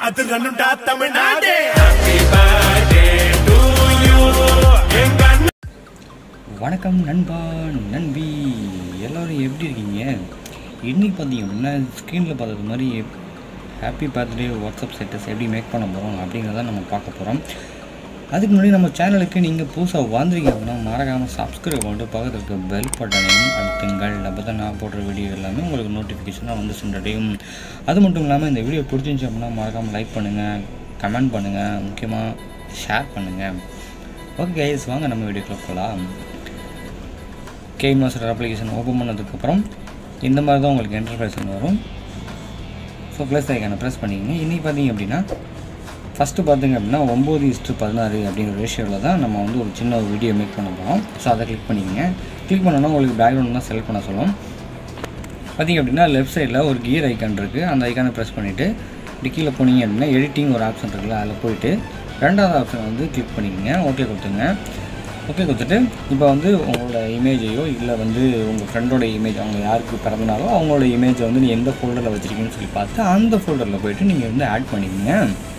அது ரன்னுடா Tamil Nadu happy birthday to you எங்க அண்ணன் வணக்கம் நண்பா நண்பி எல்லோரும் எப்படி இருக்கீங்க இன்னைக்கு பார்த்தீங்க அப்படின்னா ஸ்க்ரீனில் பார்த்தது மாதிரி ஹாப்பி பர்த்டே வாட்ஸ்அப் ஸ்டேட்டஸ் எப்படி மேக் பண்ண போகிறோம் அப்படிங்கிறத நம்ம பார்க்க போகிறோம் அதுக்கு முன்னாடி நம்ம சேனலுக்கு நீங்கள் புதுசாக வந்திருக்கீங்க அப்படின்னா மறக்காமல் சப்ஸ்கிரைப் பண்ணிட்டு பக்கத்தில் இருக்க பெல் பட்டனையும் அழுத்துங்கள் அப்போ தான் நான் போடுற வீடியோ எல்லாமே உங்களுக்கு நோட்டிஃபிகேஷனாக வந்து சென்றடையும் அது மட்டும் இல்லாமல் இந்த வீடியோ பிடிச்சிருந்துச்சு அப்படின்னா மறக்காமல் லைக் பண்ணுங்கள் கமெண்ட் பண்ணுங்கள் முக்கியமாக ஷேர் பண்ணுங்கள் ஓகே கைஸ் வாங்க நம்ம வீடியோக்குள்ளே போகலாம் கே மாஸ்டர் அப்ளிகேஷன் ஓப்பன் பண்ணதுக்கப்புறம் இந்த மாதிரி தான் உங்களுக்கு என்டர்பிரைஸ் வரும் ஸோ ப்ளஸ் ஐக்கான ப்ரெஸ் பண்ணிக்கங்க இன்றைக்கி பார்த்தீங்க அப்படின்னா ஃபஸ்ட்டு பார்த்தீங்க அப்படின்னா ஒம்பது இஸ்ட்டு பதினாறு அப்படிங்கிற ரேஷியோவில் தான் நம்ம வந்து ஒரு சின்ன ஒரு வீடியோ மேக் பண்ண போகிறோம் ஸோ அதை கிளிக் பண்ணிக்கங்க கிளிக் பண்ணோன்னா உங்களுக்கு பேக்ரவுண்ட் தான் செலக்ட் பண்ண சொல்லும் பார்த்தீங்க அப்படின்னா லெஃப்ட் சைடில் ஒரு கியர் ஐக்கான் இருக்குது அந்த ஐக்கானை ப்ரெஸ் பண்ணிவிட்டு இப்படி கீழே போனீங்க அப்படின்னா எடிட்டிங் ஒரு ஆப்ஷன் இருக்குல்ல அதில் போயிட்டு ரெண்டாவது ஆப்ஷன் வந்து கிளிக் பண்ணிக்கங்க ஓகே கொடுத்துங்க ஓகே கொடுத்துட்டு இப்போ வந்து உங்களோட இமேஜையோ இல்லை வந்து உங்கள் ஃப்ரெண்டோட இமேஜ் அவங்க யாருக்கு பிறந்தனாலோ அவங்களோட இமேஜை வந்து நீ எந்த ஃபோல்டரில் வச்சுருக்கீங்கன்னு சொல்லி பார்த்து அந்த ஃபோல்டரில் போயிட்டு நீங்கள் வந்து ஆட் பண்ணிக்கங்க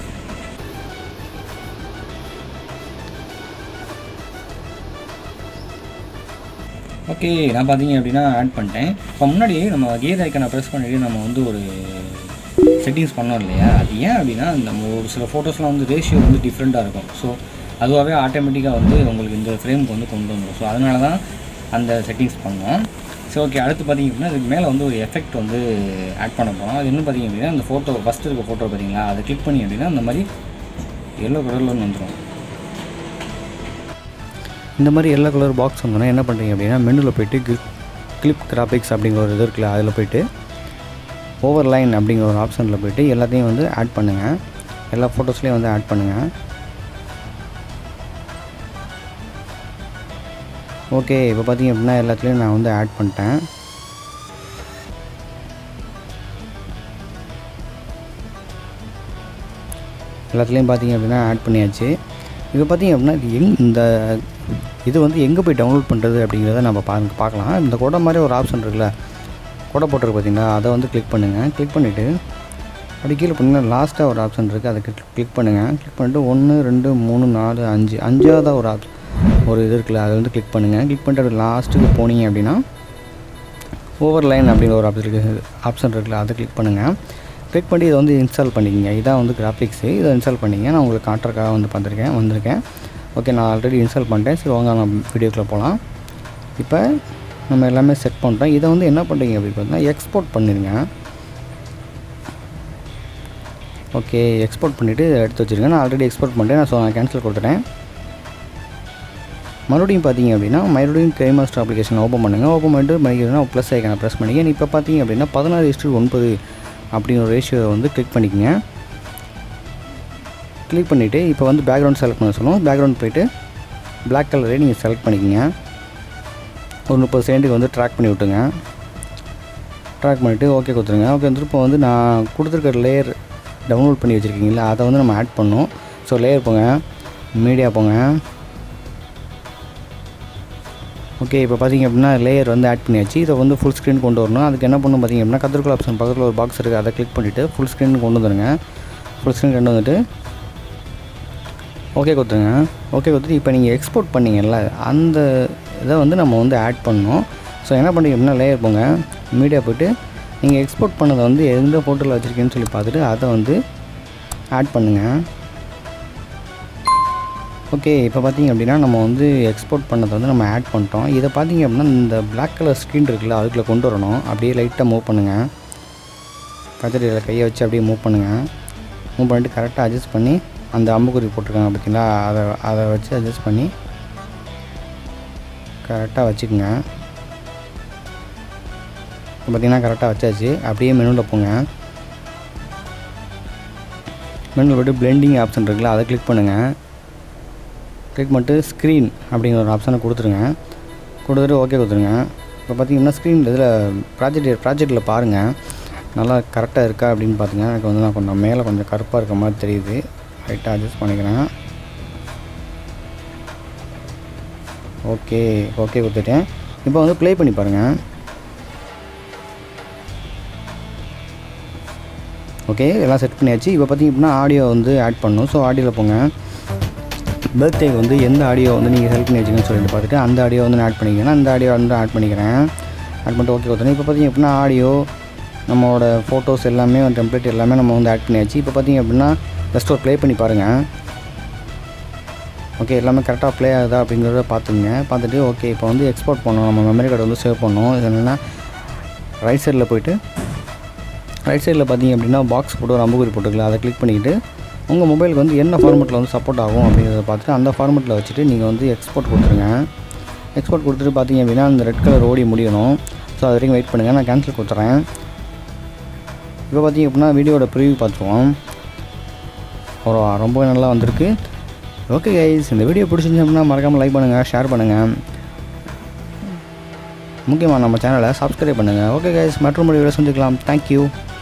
ஓகே நான் பார்த்தீங்க அப்படின்னா ஆட் பண்ணிட்டேன் இப்போ முன்னாடி நம்ம கியர் ஐக்கனை ப்ரெஸ் பண்ணிட்டு நம்ம வந்து ஒரு செட்டிங்ஸ் பண்ணோம் இல்லையா அது ஏன் அப்படின்னா நம்ம ஒரு சில ஃபோட்டோஸ்லாம் வந்து ரேஷியோ வந்து டிஃப்ரெண்ட்டாக இருக்கும் ஸோ அதுவாகவே ஆட்டோமேட்டிக்காக வந்து உங்களுக்கு இந்த ஃப்ரேமுக்கு வந்து கொண்டு வந்துடும் ஸோ அதனால தான் அந்த செட்டிங்ஸ் பண்ணோம் ஸோ ஓகே அடுத்து பார்த்தீங்க அப்படின்னா இதுக்கு மேலே வந்து ஒரு எஃபெக்ட் வந்து ஆட் பண்ண போகிறோம் அது என்ன பார்த்தீங்க அப்படின்னா அந்த ஃபோட்டோ ஃபஸ்ட்டு இருக்க ஃபோட்டோ பார்த்தீங்களா அதை கிளிக் பண்ணி அப்படின்னா அந்த மாதிரி எல்லோ கலரில் ஒன்று வந்துடும் இந்த மாதிரி எல்லோ கலர் பாக்ஸ் வந்தோன்னா என்ன பண்ணுறீங்க அப்படின்னா மெனுவில் போயிட்டு கிளிப் கிளிப் கிராபிக்ஸ் அப்படிங்கிற ஒரு இது இருக்குல்ல அதில் போயிட்டு ஓவர் லைன் அப்படிங்கிற ஒரு ஆப்ஷனில் போயிட்டு எல்லாத்தையும் வந்து ஆட் பண்ணுங்கள் எல்லா ஃபோட்டோஸ்லேயும் வந்து ஆட் பண்ணுங்கள் ஓகே இப்போ பார்த்தீங்க அப்படின்னா எல்லாத்துலேயும் நான் வந்து ஆட் பண்ணிட்டேன் எல்லாத்துலேயும் பார்த்தீங்க அப்படின்னா ஆட் பண்ணியாச்சு இப்போ பார்த்தீங்க அப்படின்னா இது எங் இந்த இது வந்து எங்கே போய் டவுன்லோட் பண்ணுறது அப்படிங்கிறத நம்ம பா பார்க்கலாம் இந்த கொடை மாதிரி ஒரு ஆப்ஷன் இருக்குல்ல கொடை போட்டிருக்கு பார்த்தீங்களா அதை வந்து கிளிக் பண்ணுங்கள் கிளிக் பண்ணிவிட்டு அப்படி கீழே பண்ணிங்கன்னா லாஸ்ட்டாக ஒரு ஆப்ஷன் இருக்குது அதை கிளிக் பண்ணுங்கள் கிளிக் பண்ணிட்டு ஒன்று ரெண்டு மூணு நாலு அஞ்சு அஞ்சாவதாக ஒரு ஆப் ஒரு இது இருக்குல்ல அதை வந்து கிளிக் பண்ணுங்கள் கிளிக் பண்ணிட்டு அப்படி லாஸ்ட்டுக்கு போனீங்க அப்படின்னா ஓவர் லைன் அப்படிங்கிற ஒரு ஆப்ஷன் இருக்குது ஆப்ஷன் இருக்குல்ல அதை கிளிக் பண்ணுங்கள் கிளிக் பண்ணி இதை வந்து இன்ஸ்டால் பண்ணிக்கங்க இதான் வந்து கிராஃபிக்ஸு இதை இன்ஸ்டால் பண்ணிங்க நான் உங்களுக்கு காட்டுறக்காக வந்து பார்த்துருக்கேன் வந்திருக்கேன் ஓகே நான் ஆல்ரெடி இன்ஸ்டால் பண்ணிட்டேன் சரி வாங்க நம்ம வீடியோக்குள்ளே போகலாம் இப்போ நம்ம எல்லாமே செட் பண்ணிட்டோம் இதை வந்து என்ன பண்ணுறீங்க அப்படின்னு பார்த்தீங்கன்னா எக்ஸ்போர்ட் பண்ணிடுங்க ஓகே எக்ஸ்போர்ட் பண்ணிவிட்டு எடுத்து வச்சுருங்க நான் ஆல்ரெடி எக்ஸ்போர்ட் பண்ணிட்டேன் நான் ஸோ நான் கேன்சல் கொடுத்துட்டேன் மறுபடியும் பார்த்தீங்க அப்படின்னா மறுபடியும் கே மாஸ்டர் அப்ளிகேஷன் ஓப்பன் பண்ணுங்கள் ஓப்பன் பண்ணிட்டு பண்ணிக்கிறதுனா ப்ளஸ் ஐக்கான ப்ரெஸ் பண்ணிக்க இப்போ பார்த்தீங்க அப்படின்னா பதினாறு இஸ்டு ஒன்பது அப்படிங்கிற ஒரு ரேஷியோவை வந்து கிளிக் பண்ணிக்கங்க கிளிக் பண்ணிவிட்டு இப்போ வந்து பேக்ரவுண்ட் செலக்ட் பண்ண சொல்லுவோம் பேக்ரவுண்ட் போயிட்டு பிளாக் கலரே நீங்கள் செலக்ட் பண்ணிக்கங்க ஒரு முப்பது செகண்டுக்கு வந்து ட்ராக் பண்ணி விட்டுங்க ட்ராக் பண்ணிவிட்டு ஓகே கொடுத்துருங்க ஓகே வந்துட்டு இப்போ வந்து நான் கொடுத்துருக்க லேயர் டவுன்லோட் பண்ணி வச்சுருக்கீங்களா அதை வந்து நம்ம ஆட் பண்ணோம் ஸோ லேயர் போங்க மீடியா போங்க ஓகே இப்போ பார்த்தீங்க அப்படின்னா லேயர் வந்து ஆட் பண்ணியாச்சு இதை வந்து ஃபுல் ஸ்க்ரீன் கொண்டு வரணும் அதுக்கு என்ன பண்ணணும் பார்த்தீங்க அப்படின்னா கத்திரிக்கோள் ஆப்ஷன் பக்கத்தில் ஒரு பாக்ஸ் இருக்குது அதை கிளிக் பண்ணிவிட்டு ஃபுல் ஸ்க்ரீன் கொண்டு வந்துடுங்க ஃபுல் ஸ்க்ரீன் கொண்டு வந்துட்டு ஓகே கொடுத்துருங்க ஓகே கொடுத்துட்டு இப்போ நீங்கள் எக்ஸ்போர்ட் பண்ணீங்கல்ல அந்த இதை வந்து நம்ம வந்து ஆட் பண்ணோம் ஸோ என்ன பண்ணீங்க அப்படின்னா லேயர் போங்க மீடியா போய்ட்டு நீங்கள் எக்ஸ்போர்ட் பண்ணதை வந்து எந்த ஃபோட்டோவில் வச்சுருக்கீங்கன்னு சொல்லி பார்த்துட்டு அதை வந்து ஆட் பண்ணுங்கள் ஓகே இப்போ பார்த்தீங்க அப்படின்னா நம்ம வந்து எக்ஸ்போர்ட் பண்ணதை வந்து நம்ம ஆட் பண்ணிட்டோம் இதை பார்த்தீங்க அப்படின்னா இந்த பிளாக் கலர் ஸ்க்ரீன் இருக்குல்ல அதுக்குள்ளே கொண்டு வரணும் அப்படியே லைட்டாக மூவ் பண்ணுங்கள் கத்திரியில் கையை வச்சு அப்படியே மூவ் பண்ணுங்கள் மூவ் பண்ணிட்டு கரெக்டாக அட்ஜஸ்ட் பண்ணி அந்த அம்புக்குறி போட்டிருக்காங்க பார்த்தீங்களா அதை அதை வச்சு அட்ஜஸ்ட் பண்ணி கரெக்டாக வச்சுக்கோங்க இப்போ பார்த்தீங்கன்னா கரெக்டாக வச்சாச்சு அப்படியே மெனுவில் போங்க மெனுவில் போய்ட்டு பிளெண்டிங் ஆப்ஷன் இருக்குல்ல அதை கிளிக் பண்ணுங்கள் கிளிக் பண்ணிட்டு ஸ்க்ரீன் அப்படிங்கிற ஒரு ஆப்ஷனை கொடுத்துருங்க கொடுத்துட்டு ஓகே கொடுத்துருங்க இப்போ பார்த்தீங்கன்னா ஸ்க்ரீன் இதில் ப்ராஜெக்ட் ப்ராஜெக்டில் பாருங்கள் நல்லா கரெக்டாக இருக்கா அப்படின்னு பார்த்துங்க எனக்கு வந்து நான் கொஞ்சம் மேலே கொஞ்சம் கருப்பாக இருக்க மாதிரி தெரியுது லைட்டாக அட்ஜஸ்ட் பண்ணிக்கிறேன் ஓகே ஓகே கொடுத்துட்டேன் இப்போ வந்து ப்ளே பண்ணி பாருங்கள் ஓகே எல்லாம் செட் பண்ணியாச்சு இப்போ பார்த்தீங்க அப்படின்னா ஆடியோ வந்து ஆட் பண்ணணும் ஸோ ஆடியோவில் போங்க பர்த்டேக்கு வந்து எந்த ஆடியோ வந்து நீங்கள் செலக்ட் பண்ணி வச்சுக்கணும்னு சொல்லிட்டு பார்த்துட்டு அந்த ஆடியோ வந்து நான் ஆட் பண்ணிக்கிறேன் அந்த ஆடியோ வந்து ஆட் பண்ணிக்கிறேன் ஆட் பண்ணிட்டு ஓகே கொடுத்தேன் இப்போ பார்த்தீங்க அப்படின்னா ஆடியோ நம்மளோட ஃபோட்டோஸ் எல்லாமே டெம்ப்ளேட் எல்லாமே நம்ம வந்து ஆட் பண்ணியாச்சு இப்போ பார்த்தீங்க அப்படின்னா ஜஸ்ட் ஒரு ப்ளே பண்ணி பாருங்கள் ஓகே எல்லாமே கரெக்டாக ப்ளே ஆகுதா அப்படிங்கிறத பார்த்துங்க பார்த்துட்டு ஓகே இப்போ வந்து எக்ஸ்போர்ட் பண்ணணும் நம்ம மெமரி கார்டு வந்து சேவ் பண்ணணும் இது என்னென்னா ரைட் சைடில் போயிட்டு ரைட் சைடில் பார்த்தீங்க அப்படின்னா பாக்ஸ் போட்டு ஒரு அம்புக்குறி போட்டுக்கலாம் அதை கிளிக் பண்ணிக்கிட்டு உங்கள் மொபைலுக்கு வந்து என்ன ஃபார்மெட்டில் வந்து சப்போர்ட் ஆகும் அப்படிங்கிறத பார்த்துட்டு அந்த ஃபார்மெட்டில் வச்சுட்டு நீங்கள் வந்து எக்ஸ்போர்ட் கொடுத்துருங்க எக்ஸ்போர்ட் கொடுத்துட்டு பார்த்தீங்க அப்படின்னா அந்த ரெட் கலர் ஓடி முடியணும் ஸோ அது வரைக்கும் வெயிட் பண்ணுங்கள் நான் கேன்சல் கொடுத்துறேன் இப்போ பார்த்தீங்க அப்படின்னா வீடியோட ப்ரிவியூ பார்த்துருவோம் ஒரு ரொம்பவே நல்லா வந்திருக்கு ஓகே கைஸ் இந்த வீடியோ பிடிச்சிருந்துச்சு அப்படின்னா மறக்காமல் லைக் பண்ணுங்கள் ஷேர் பண்ணுங்கள் முக்கியமாக நம்ம சேனலை சப்ஸ்கிரைப் பண்ணுங்கள் ஓகே கைஸ் மற்றும் வீடியோவில் சந்திக்கலாம் தேங்க்யூ